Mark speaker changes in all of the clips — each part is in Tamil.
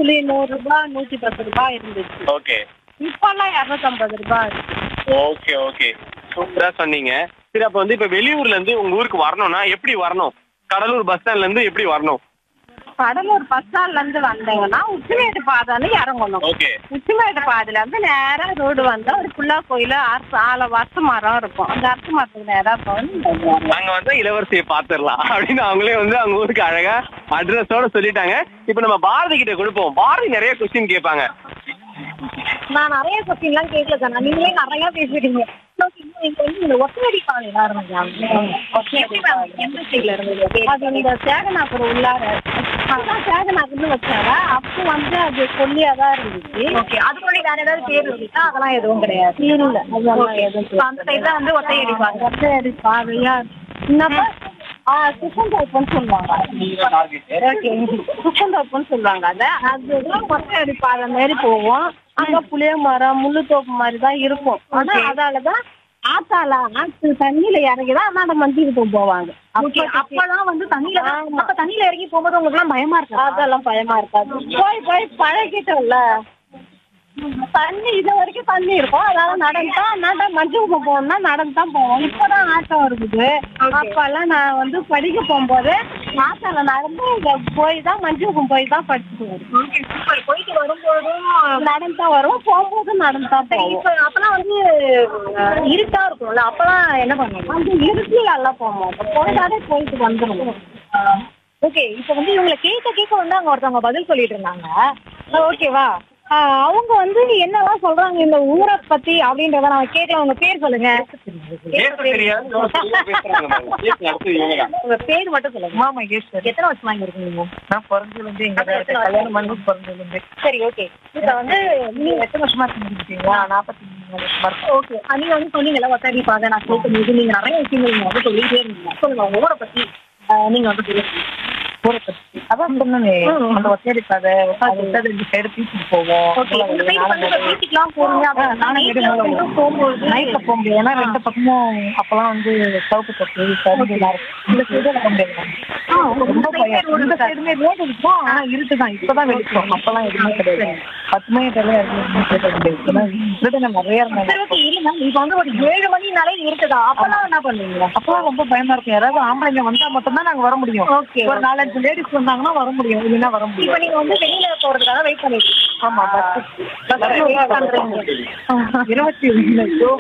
Speaker 1: புளி நூறு ரூபாய் நூத்தி பத்து ரூபாய் இருந்துச்சு
Speaker 2: ஓகே
Speaker 1: இப்பெல்லாம் இரநூத்தம்பது ரூபாய் இருக்கு
Speaker 2: ஓகே ஓகே சூப்பரா சொன்னீங்க சரி அப்ப வந்து இப்ப வெளியூர்ல இருந்து உங்க ஊருக்கு வரணும்னா எப்படி வரணும் கடலூர் பஸ் ஸ்டாண்ட்ல இருந்து எப்படி வரணும்
Speaker 1: கடலூர் பஸ் ஸ்டாண்ட்ல இருந்து வந்தீங்கன்னா உச்சிமேட்டு பாதைன்னு இறங்கணும்
Speaker 2: ஓகே
Speaker 1: உச்சிமேட்டு பாதையில இருந்து நேரா ரோடு வந்தா ஒரு புள்ளா கோயில அரசு ஆல வருஷ மரம் இருக்கும் அந்த அரச மரத்துக்கு நேரா போகணும்
Speaker 2: நாங்க வந்து இளவரசியை பாத்துரலாம் அப்படின்னு அவங்களே வந்து அவங்க ஊருக்கு அழகா அட்ரஸோட சொல்லிட்டாங்க இப்ப நம்ம பாரதி கிட்ட கொடுப்போம் பாரதி நிறைய கொஸ்டின் கேட்பாங்க
Speaker 1: நான் நிறைய கொஸ்டின்லாம் கேட்கல சார் நீங்களே நிறைய பேசிட்டீங்க நீங்க வந்து இந்த ஒத்தடி பாதையில எந்த சைட்ல இருந்தது அது இந்த சேகனாபுரம் உள்ளார அதான் சேகனாபுரம்னு வச்சாரா அப்போ வந்து அது கொல்லியா தான் இருந்துச்சு ஓகே அது கொல்லி வேற ஏதாவது பேர் இருக்கா அதெல்லாம் எதுவும் கிடையாது இல்ல அதெல்லாம் எதுவும் அந்த சைட்ல வந்து ஒத்தையடி பாதை ஒத்தையடி பாதையா என்னப்பா ஆ சுசந்தோப்புன்னு சொல்லுவாங்க ஓகே சுசந்தோப்புன்னு சொல்லுவாங்க அத அதுதான் ஒத்தையடி பாதை மாதிரி போவோம் அங்க புளிய மரம் முள்ளுத்தோப்பு மாதிரி தான் இருக்கும் ஆனா அதாலதான் ஆத்தால ஆத்து தண்ணியில இறங்கிதான் அண்ணாட மந்திரிக்கு போவாங்க
Speaker 3: ஓகே அப்பெல்லாம் வந்து தண்ணியில தான் அப்ப தண்ணியில இறங்கி போகும்போது உங்களுக்கு எல்லாம் பயமா இருக்கு
Speaker 1: அதெல்லாம் பயமா இருக்காது போய் போய் பழகிட்டோம்ல தண்ணி இது வரைக்கும் தண்ணி இருக்கும் அதனால நடந்தா நட மஞ்சள் குப்பம் போகணும்னா நடந்து தான் போவோம் இப்பதான் ஆட்டம் இருக்குது அப்பெல்லாம் நான் வந்து படிக்க போகும்போது ஆத்தால நடந்து இங்க போய் தான் மஞ்சள் குப்பம் போய் தான் படிச்சுட்டு வருவேன்
Speaker 3: ஓகே சூப்பர் போயிட்டு வரும்போதும்
Speaker 1: நடந்து தான் வரும் போகும்போது நடந்து தான்
Speaker 3: சரி
Speaker 1: போவோம்
Speaker 3: இப்ப அப்பெல்லாம் வந்து அஹ், இருட்டா இருக்கும்ல அப்பெல்லாம் என்ன பண்ணுவீங்க
Speaker 1: அந்த இருட்டில் எல்லாம் போக மாட்டோம் போயிட்டாலே போயிட்டு வந்துருவோம்
Speaker 3: ஓகே இப்ப வந்து இவங்களை கேட்க கேட்க வந்து அங்க ஒருத்தவங்க பதில் சொல்லிட்டு இருந்தாங்க ஓகேவா அவங்க வந்து என்னெல்லாம் சொல்றாங்க இந்த ஊரை பத்தி அப்படின்றத நம்ம கேட்கலாம் உங்க பேர் சொல்லுங்க
Speaker 2: பேச தெரியாது பேசுறாங்க பாருங்க. பேசி அடுத்தது இவங்கதான்.
Speaker 3: உங்க பேர் மட்டும் சொல்லுங்க
Speaker 4: மாமா ஈஸ்வர்
Speaker 3: எத்தனை வருஷமா இங்க இருக்கீங்க
Speaker 4: நான் பிறந்ததுல இருந்து இங்க தான் இருக்கேன் கல்யாணம் பண்ணி பிறந்ததுல இருந்து
Speaker 3: சரி ஓகே இப்ப வந்து
Speaker 4: நீங்க எத்தனை வருஷமா செஞ்சுருக்கீங்களா நாற்பத்தி மூணு வருஷமா இருக்கு
Speaker 3: ஓகே நீங்க வந்து சொன்னீங்கல்ல ஒத்தடி பாதை நான் கேட்கும்போது நீங்க நிறைய விஷயங்கள் நீங்க வந்து சொல்லிட்டே இருந்தீங்க சொல்லுங்க உங்க ஊரை பத்தி அஹ், நீங்க வந்து சொல்லுங்க
Speaker 4: ஊரை பத்தி அதான் சொன்னேனே அந்த ஒத்தேரி கதை அது விட்டது இந்த சைடு பீச்சுக்கு போவோம்
Speaker 3: ஓகே இந்த சைடு வந்து இப்ப பீச்சுக்குலாம் போறீங்க அப்படின்னா
Speaker 4: நானும்
Speaker 3: நைட்ல
Speaker 4: வீடு
Speaker 3: வந்து போகும்போது
Speaker 4: நைட்ல போக முடியாது ஏன்னா ரெண்டு பக்கமும் அப்பெல்லாம் வந்து சவுக்கு தொட்டு கரும்பு எல்லாம் இருக்கும் இந்த சைடு வர முடியாது ரொம்ப பயம் இந்த சைடுமே ரோடு இருக்கும் ஆனா இருட்டு தான் இப்பதான் வெளிச்சம் அப்பெல்லாம் எதுவுமே கிடையாது பத்து மணி டைம்ல எதுவுமே கேட்க முடியாது ஏன்னா திருடங்க நிறைய இருந்தாங்க
Speaker 3: சரி ஓகே இல்ல மேம் இப்ப வந்து ஒரு ஏழு மணினாலே இருக்குதா அப்பெல்லாம் என்ன பண்ணுவீங்க
Speaker 4: அப்பெல்லாம் ரொம்ப பயமா இருக்கும் யாராவது ஆம்பளைங்க வந்தா மட்டும்தான் நாங்க வர முடியும்
Speaker 3: ஓகே
Speaker 4: ஒரு நாலஞ்சு லேடிஸ் வந்தாங்கன்னா வர முடியும் இல்லைன்னா வர
Speaker 3: இப்ப
Speaker 4: முடியும்
Speaker 3: நீங்க வந்து வெளியில போறதுக்காக வெயிட் பண்ணிட்டு
Speaker 4: ஆமா பஸ்
Speaker 3: wait பண்றீங்க.
Speaker 4: இருபத்தி ஒண்ணு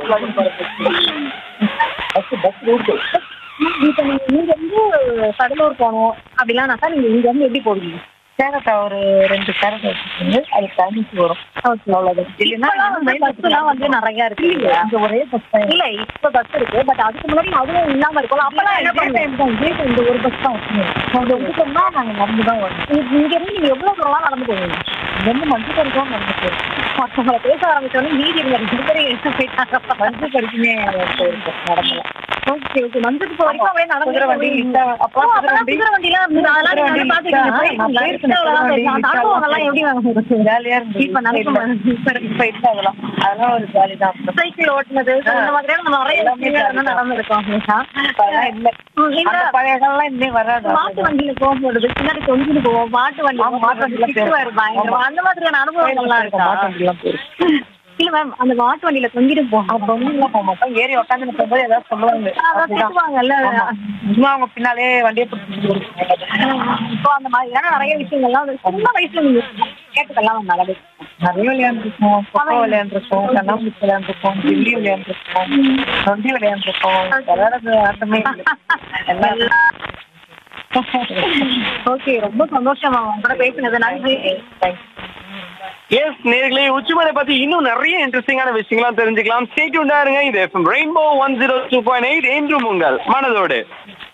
Speaker 4: பஸ் பஸ் ரூட்
Speaker 3: இப்ப நீங்க இங்க இருந்து கடலூர் போகணும் அப்படிலாம்னாக்கா நீங்க இங்க இருந்து எப்படி போவீங்க
Speaker 4: கேரட்டா ஒரு ரெண்டு கேரட் வச்சுக்கோங்க அது டைமுக்கு வரும் அவ்வளவுதான் இல்லைன்னா
Speaker 3: இப்பெல்லாம் வந்து பஸ் எல்லாம் வந்து நிறைய இருக்கு இல்லையா?
Speaker 4: இந்த ஒரே பஸ் தான்
Speaker 3: இல்ல இப்ப பஸ் இருக்கு பட் அதுக்கு முன்னாடி அதுவும் இல்லாம இருக்கும் அப்பெல்லாம் என்ன
Speaker 4: இதே
Speaker 3: பண்ணுவீங்க
Speaker 4: டைம் தான் இதே time இந்த ஒரு பஸ் தான் வச்சுக்கோங்க அந்த விட்டுட்டோம்னா நாங்க நடந்து தான் வரோம்
Speaker 3: இங்க இருந்து நீங்க எவ்வளவு தூரம் நடந்து போவீங்க
Speaker 4: இங்கேருந்து மஞ்சள் கருக்கு தான் நடந்து போறோம்
Speaker 3: மற்றவங்களை பேச ஆரம்பிச்சோடனே மீதி இருந்த ரெண்டு பேரும் எடுத்து போயிட்டாங்க
Speaker 4: மஞ்சள் கருக்குமே போயிருக்கோம் நடந்தலாம்
Speaker 3: ஓகே ஓகே மஞ்சத்துக்கு வரைக்கும் அப்படியே நடந்து
Speaker 4: குதிரை வண்டி
Speaker 3: போவீங்க.
Speaker 4: இல்ல அப்போ
Speaker 3: ஓ,
Speaker 4: குதிரை
Speaker 3: அப்பெல்லாம்
Speaker 4: வண்டி
Speaker 3: குதிரை வண்டிலாம் இருந்தது. அதெல்லாம் நீங்க வந்து பாத்துருக்கீங்க.
Speaker 4: நான்
Speaker 3: போயிருக்கீங்களா?
Speaker 4: போயிருக்கேன்.
Speaker 3: இன்ஸ்டாலலாம்
Speaker 4: குதிரை வண்டி,
Speaker 3: அந்த அனுபவங்கள்லாம் எப்படி வாங்க
Speaker 4: ஜாலியா இருந்தது
Speaker 3: இப்ப நடக்கும்
Speaker 4: இப்ப இப்ப இல்ல அதெல்லாம் அதெல்லாம் ஒரு ஜாலி தான்
Speaker 3: சைக்கிள் ஓட்டுனது so இந்த மாதிரியான நம்ம நிறைய
Speaker 4: எல்லாமே
Speaker 3: விஷயங்கள் வந்து நடந்திருக்கோம் இல்லையா?
Speaker 4: இப்ப அதெல்லாம் இல்ல
Speaker 3: ம், இந்த
Speaker 4: அந்த பழைய காலம் இன்னும் வராது
Speaker 3: மாட்டு வண்டியில போகும்போது பின்னாடி தொங்கிட்டு போவோம் மாட்டு வண்டி
Speaker 4: ஆமா, மாட்டு வண்டியில
Speaker 3: திட்டு
Speaker 4: போயிருக்கோம்.
Speaker 3: வரும் பயங்கரமா. அந்த மாதிரியான அனுபவங்கள்லாம் இருக்கா
Speaker 4: மாட்டோம் போயிருக்கு
Speaker 3: இல்ல மேம் அந்த மாட்டு வண்டியில தொங்கிட்டு போவோம்
Speaker 4: அப்ப ஒண்ணும் இல்ல போக மாட்டோம் ஏறி உட்காந்து போகும்போது ஏதாவது சொல்லுவாங்க
Speaker 3: அதான்
Speaker 4: அப்படிதான்.
Speaker 3: திட்டுவாங்கல்ல
Speaker 4: ஆமா. சும்மா அவங்க பின்னாலே வண்டியை பிடிச்சிட்டு
Speaker 3: இப்போ அந்த மாதிரியான நிறைய விஷயங்கள்லாம் வந்து சின்ன வயசுல நீங்க கேட்டுக்கலாம் நல்லது
Speaker 4: நிறைய விளையாண்டுருக்கோம் கொக்கோ விளையாண்டுருக்கோம் கண்ணாமூச்சி விளையாண்டுருக்கோம் கில்லி விளையாண்டுருக்கோம் நொண்டி விளையாண்டுருக்கோம் விளையாடுறது ஆட்டமே இல்லை. எல்லாம்
Speaker 3: ஓகே ரொம்ப சந்தோஷம் மேம் உங்க கூட பேசினது நன்றி
Speaker 4: Thanks.
Speaker 2: எஸ் நேர்களே உச்சிமலை பத்தி இன்னும் நிறைய இன்ட்ரெஸ்டிங்கான விஷயங்கள்லாம் தெரிஞ்சுக்கலாம் ஸ்டேட் இருங்க இது FM rainbow one zero two point eight என்றும் உங்கள் மனதோடு